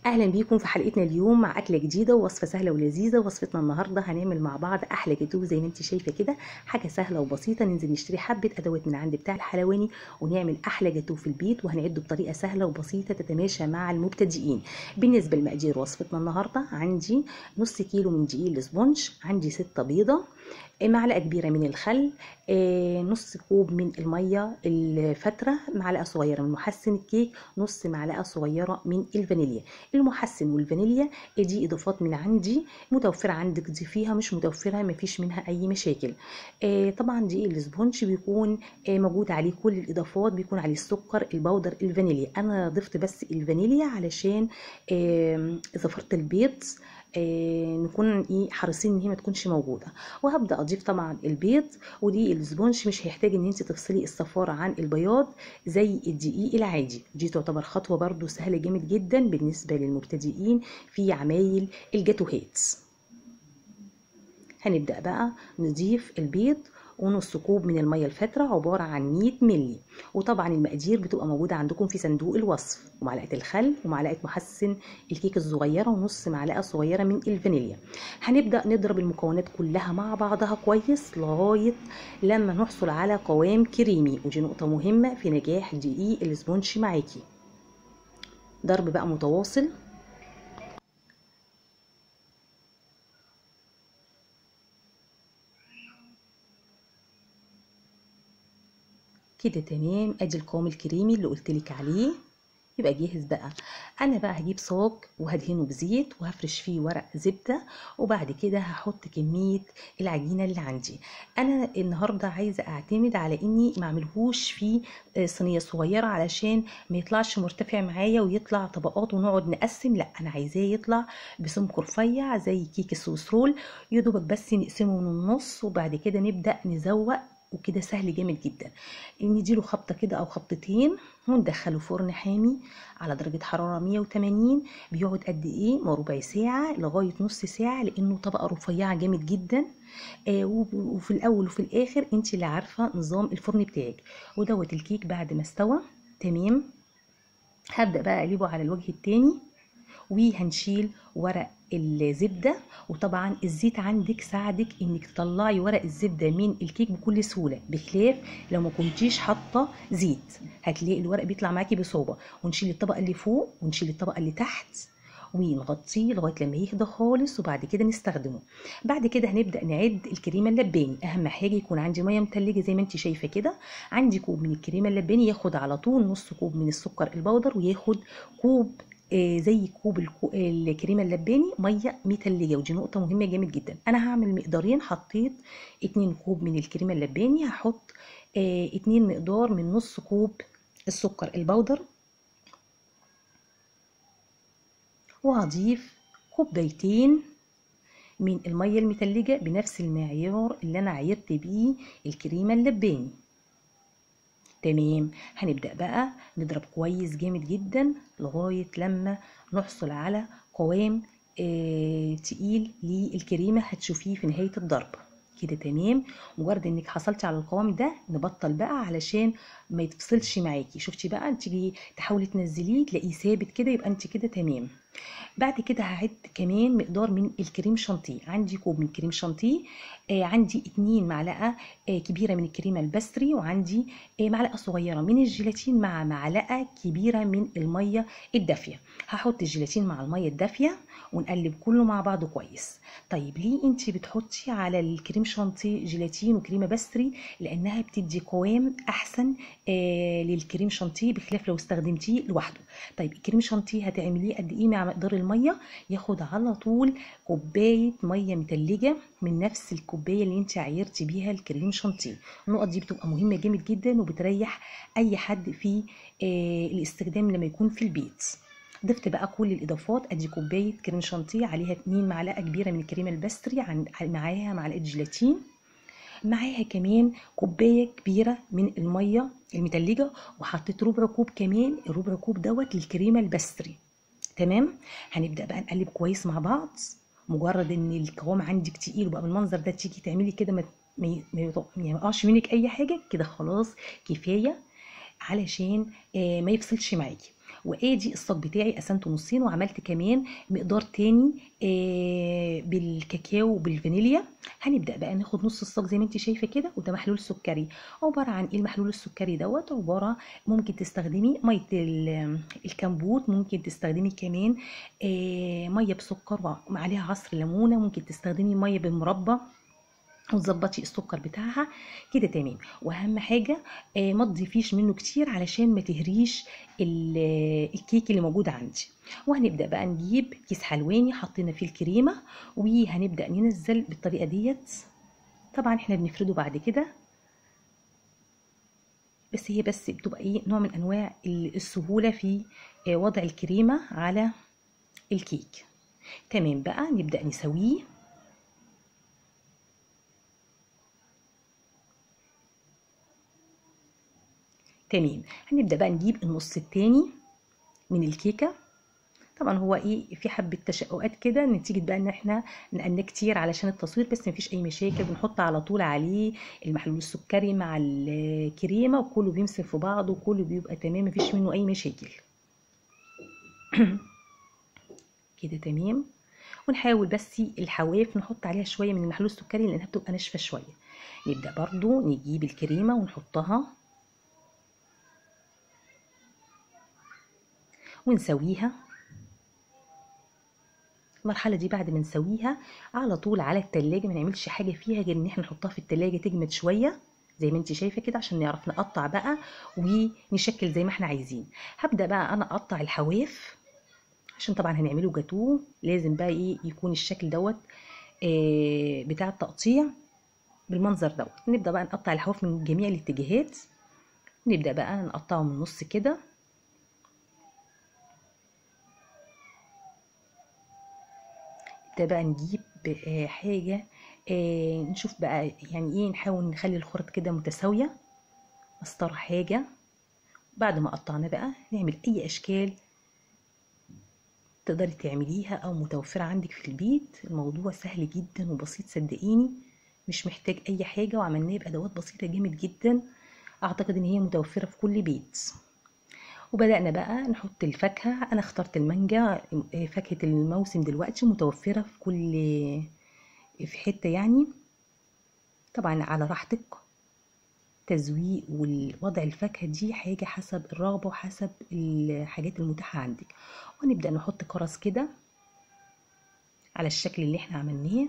اهلا بيكم في حلقتنا اليوم مع اكله جديده ووصفه سهله ولذيذه وصفتنا النهارده هنعمل مع بعض احلى جاتوه زي ما انت شايفه كده حاجه سهله وبسيطه ننزل نشتري حبه ادوات من عند بتاع الحلواني ونعمل احلى جاتوه في البيت وهنعده بطريقه سهله وبسيطه تتماشى مع المبتدئين بالنسبه لمقادير وصفتنا النهارده عندي نص كيلو من دقيق الاسبونج عندي ستة بيضه معلقه كبيره من الخل نص كوب من الميه الفتره معلقه صغيره من محسن الكيك نص معلقه صغيره من الفانيليا المحسن والفانيليا دي اضافات من عندي متوفره عندك ضيفيها مش متوفره مفيش منها اي مشاكل طبعا دقيق الاسبونج بيكون موجود عليه كل الاضافات بيكون عليه السكر البودر الفانيليا انا ضفت بس الفانيليا علشان زفرت البيض آه نكون ايه حريصين ان هي ما تكونش موجوده وهبدا اضيف طبعا البيض ودي الاسبونج مش هيحتاج ان انت تفصلي الصفاره عن البياض زي الدقيق العادي دي تعتبر خطوه برده سهله جامد جدا بالنسبه للمبتدئين في عمايل الجاتوهات هنبدا بقى نضيف البيض ونص كوب من الميه الفتره عباره عن 100 مللي وطبعا المقادير بتبقى موجوده عندكم في صندوق الوصف ومعلقه الخل ومعلقه محسن الكيك الصغيره ونص معلقه صغيره من الفانيليا هنبدا نضرب المكونات كلها مع بعضها كويس لغايه لما نحصل على قوام كريمي ودي نقطه مهمه في نجاح دقيق الاسبونج معاكي ضرب بقى متواصل كده تمام ادي القوام الكريمي اللي قلتلك عليه يبقى جاهز بقى انا بقى هجيب صاج وهدهنه بزيت وهفرش فيه ورق زبده وبعد كده هحط كميه العجينه اللي عندي انا النهارده عايزه اعتمد على اني ما اعملهوش في صينيه صغيره علشان ما يطلعش مرتفع معايا ويطلع طبقات ونقعد نقسم لا انا عايزاه يطلع بسمك رفيع زي كيك السويس رول يا دوبك بس نقسمه من النص وبعد كده نبدا نزوق وكده سهل جامد جدا نديله خبطه كده او خبطتين وندخله فرن حامي على درجه حراره 180 بيقعد قد ايه ما ربع ساعه لغايه نص ساعه لانه طبقه رفيعه جامد جدا آه وفي الاول وفي الاخر انت اللي عارفه نظام الفرن بتاعك ودوت الكيك بعد ما استوى تمام هبدا بقى اقلبه على الوجه التاني وهنشيل ورق الزبده وطبعا الزيت عندك ساعدك انك تطلعي ورق الزبده من الكيك بكل سهوله بخلاف لو ما كنتيش حاطه زيت هتلاقي الورق بيطلع معاكي بصعوبه ونشيل الطبقه اللي فوق ونشيل الطبقه اللي تحت ونغطيه لغايه لما يهدى خالص وبعد كده نستخدمه بعد كده هنبدا نعد الكريمه اللباني اهم حاجه يكون عندي ميه متلجه زي ما انت شايفه كده عندي كوب من الكريمه اللباني ياخد على طول نص كوب من السكر البودر وياخد كوب زي كوب الكريمه اللباني ميه متلجه ودي نقطه مهمه جامد جدا انا هعمل مقدارين حطيت 2 كوب من الكريمه اللباني هحط 2 مقدار من نص كوب السكر البودر وهضيف كوبايتين من الميه المتلجه بنفس المعيار اللي انا عيرت بيه الكريمه اللباني تمام هنبدأ بقى نضرب كويس جامد جدا لغاية لما نحصل على قوام آه تقيل للكريمة هتشوفيه في نهاية الضرب كده تمام مجرد انك حصلتي على القوام ده نبطل بقى علشان ما يتفصلش معاكي شفتي بقى تيجي تحاولي تنزليه تلاقيه ثابت كده يبقى انت كده تمام بعد كده هعد كمان مقدار من الكريم شانتيه عندي كوب من كريم شانتيه آه عندي اتنين معلقه آه كبيره من الكريمه البستري وعندي آه معلقه صغيره من الجيلاتين مع معلقه كبيره من الميه الدافيه هحط الجيلاتين مع الميه الدافيه ونقلب كله مع بعضه كويس طيب ليه انت بتحطي على الكريم شانتيه جيلاتين وكريمه بستري لانها بتدي قوام احسن آه للكريم شانتيه بخلاف لو استخدمتيه لوحده طيب الكريم شانتيه هتعمليه قد ايه مع مقدار الميه ياخد على طول كوبايه ميه متلجه من نفس الكوبايه اللي انت عايرتي بيها الكريم شانتيه النقط دي بتبقى مهمه جامد جدا وبتريح اي حد في آه الاستخدام لما يكون في البيت ضفت بقى كل الاضافات ادي كوبايه كريم شانتيه عليها 2 معلقه كبيره من الكريمه البستري عن معاها معلقه جيلاتين معاها كمان كوبايه كبيره من الميه المتلجه وحطيت ربع كوب كمان الربع كوب دوت للكريمه البستري تمام هنبدا بقى نقلب كويس مع بعض مجرد ان القوام عندك تقيل وبقى بالمنظر ده تيجي تعملي كده ما ما يقعش منك اي حاجه كده خلاص كفايه علشان ما يفصلش معاكي وادي الصاج بتاعي قسمته نصين وعملت كمان مقدار تاني آه بالكاكاو وبالفانيليا هنبدا بقى ناخد نص الصاج زي ما انت شايفه كده وده محلول سكري عباره عن ايه المحلول السكري دوت عباره ممكن تستخدمي ميه الكمبوت ممكن تستخدمي كمان آه ميه بسكر وعليها عصر ليمونه ممكن تستخدمي ميه بالمربى وتظبطي السكر بتاعها كده تمام واهم حاجه آه ما تضيفيش منه كتير علشان ما تهريش الكيك اللي موجود عندي وهنبدا بقى نجيب كيس حلواني حطينا فيه الكريمه وهنبدا ننزل بالطريقه ديت طبعا احنا بنفرده بعد كده بس هي بس بتبقى ايه نوع من انواع السهوله في آه وضع الكريمه على الكيك تمام بقى نبدا نسويه تمام هنبدا بقى نجيب النص التاني من الكيكه طبعا هو ايه في حبه تشققات كده نتيجه بقى ان احنا نقلنا كتير علشان التصوير بس مفيش اي مشاكل بنحط على طول عليه المحلول السكري مع الكريمه وكله بيمسك في بعضه وكله بيبقى تمام مفيش منه اي مشاكل كده تمام ونحاول بس الحواف نحط عليها شويه من المحلول السكري لانها بتبقى ناشفه شويه نبدا برضو نجيب الكريمه ونحطها ونسويها المرحلة دي بعد ما نسويها على طول على التلاجة ما نعملش حاجة فيها غير ان احنا نحطها في التلاجة تجمد شوية زي ما انت شايفة كده عشان نعرف نقطع بقى ونشكل زي ما احنا عايزين هبدأ بقى انا اقطع الحواف عشان طبعا هنعمله جاتوه لازم بقى ايه يكون الشكل دوت آه بتاع التقطيع بالمنظر دوت نبدأ بقى نقطع الحواف من جميع الاتجاهات نبدأ بقى نقطعه من النص كده نبدا بقى نجيب حاجة نشوف بقى يعني ايه نحاول نخلي الخرط كده متساوية مسطرة حاجة بعد ما قطعنا بقى نعمل اي اشكال تقدري تعمليها او متوفرة عندك في البيت الموضوع سهل جدا وبسيط صدقيني مش محتاج اي حاجة وعملناه بادوات بسيطة جامد جدا اعتقد ان هي متوفرة في كل بيت وبدأنا بقى نحط الفاكهة أنا اخترت المانجا فاكهة الموسم دلوقتي متوفرة في كل في حتة يعني طبعا على راحتك تزويق والوضع الفاكهة دي حاجة حسب الرغبة وحسب الحاجات المتاحة عندك ونبدأ نحط كرز كده على الشكل اللي احنا عملناه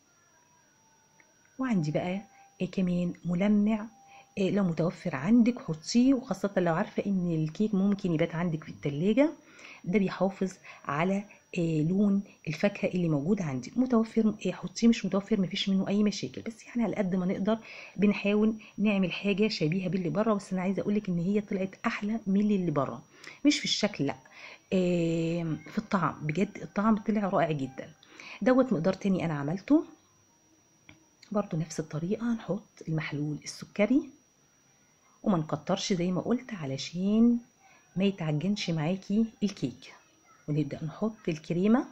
وعندي بقى إيه كمان ملمع إيه لو متوفر عندك حطيه وخاصة لو عارفة ان الكيك ممكن يبات عندك في التلاجة ده بيحافظ على إيه لون الفاكهة اللي موجود عندك متوفر إيه حطيه مش متوفر مفيش منه اي مشاكل بس يعني على قد ما نقدر بنحاول نعمل حاجة شبيهة باللي بره بس انا عايزة اقولك ان هي طلعت احلى من اللي بره مش في الشكل لا في الطعم بجد الطعم طلع رائع جدا دوت مقدار تاني انا عملته برضو نفس الطريقة نحط المحلول السكري وما نكترش زي ما قلت علشان ما يتعجنش معاكي الكيك ونبدأ نحط الكريمة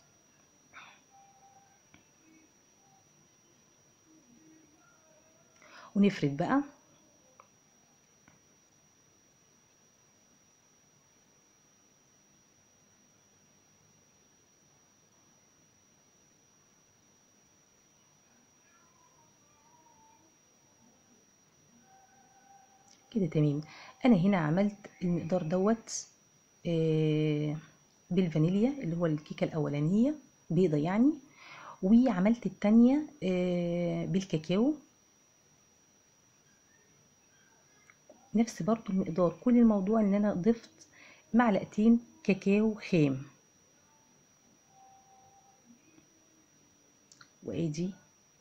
ونفرد بقى كده تمام انا هنا عملت المقدار دوت آه بالفانيليا اللي هو الكيكه الاولانيه بيضه يعني وعملت التانية آه بالكاكاو نفس برضو المقدار كل الموضوع ان انا ضفت معلقتين كاكاو خام وادي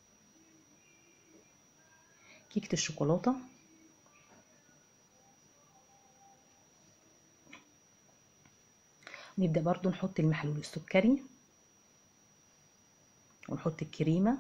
كيكه الشوكولاته نبدأ برضو نحط المحلول السكري ونحط الكريمة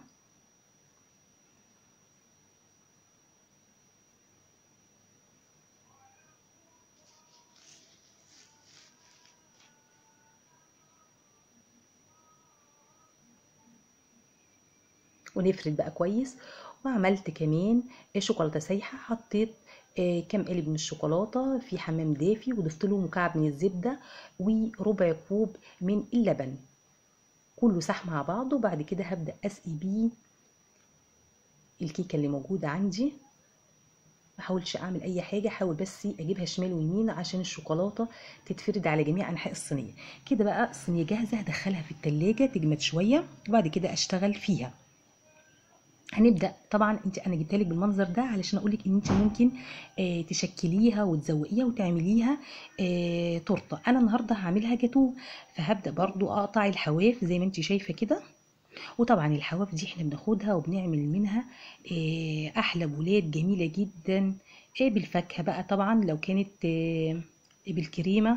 ونفرد بقى كويس وعملت كمان شوكولاتة سايحة حطيت آه كام قالب من الشوكولاته في حمام دافي وضفت له مكعب من الزبده وربع كوب من اللبن كله ساح مع بعضه وبعد كده هبدا اسقي بيه الكيكه اللي موجوده عندي ما احاولش اعمل اي حاجه احاول بس اجيبها شمال ويمين عشان الشوكولاته تتفرد على جميع انحاء الصينيه كده بقى الصينيه جاهزه هدخلها في التلاجة تجمد شويه وبعد كده اشتغل فيها هنبدا طبعا انت انا جبتها لك بالمنظر ده علشان اقول لك ان انت ممكن آه تشكليها وتزوقيها وتعمليها آه تورته انا النهارده هعملها جاتوه فهبدا برضو اقطع الحواف زي ما انت شايفه كده وطبعا الحواف دي احنا بناخدها وبنعمل منها آه احلى بولات جميله جدا آه بالفاكهه بقى طبعا لو كانت آه بالكريمه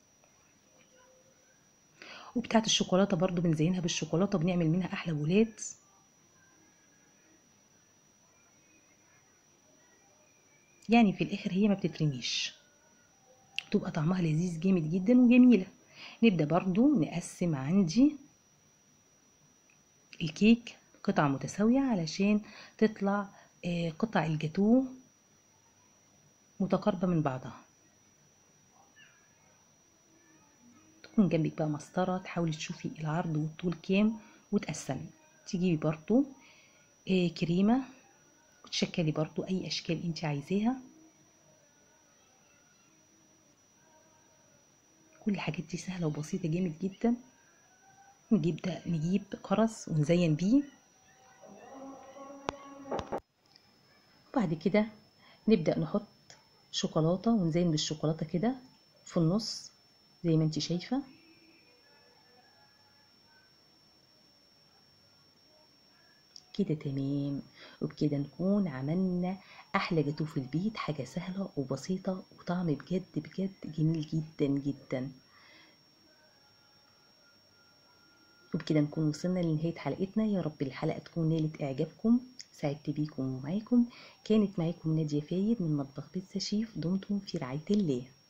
وبتاعت الشوكولاته برضو بنزينها بالشوكولاته بنعمل منها احلى بولات يعني في الاخر هي ما بتترميش بتبقى طعمها لذيذ جامد جدا وجميله نبدا برضو نقسم عندي الكيك قطع متساويه علشان تطلع قطع الجاتوه متقاربه من بعضها تكون جنبك بقى مسطره تحاولي تشوفي العرض والطول كام وتقسمي تجيبي برضو كريمه وتشكلي برضو اي اشكال انت عايزاها كل الحاجات دي سهله وبسيطه جامد جدا نجيب ده نجيب قرص ونزين بيه وبعد كده نبدا نحط شوكولاته ونزين بالشوكولاته كده في النص زي ما انت شايفه كده تمام وبكده نكون عملنا احلى جاتوه في البيت حاجه سهله وبسيطه وطعم بجد بجد جميل جدا جدا وبكده نكون وصلنا لنهايه حلقتنا يا رب الحلقه تكون نالت اعجابكم سعدت بيكم ومعاكم كانت معاكم ناديه فايد من مطبخ بيتزا شيف دمتم في رعايه الله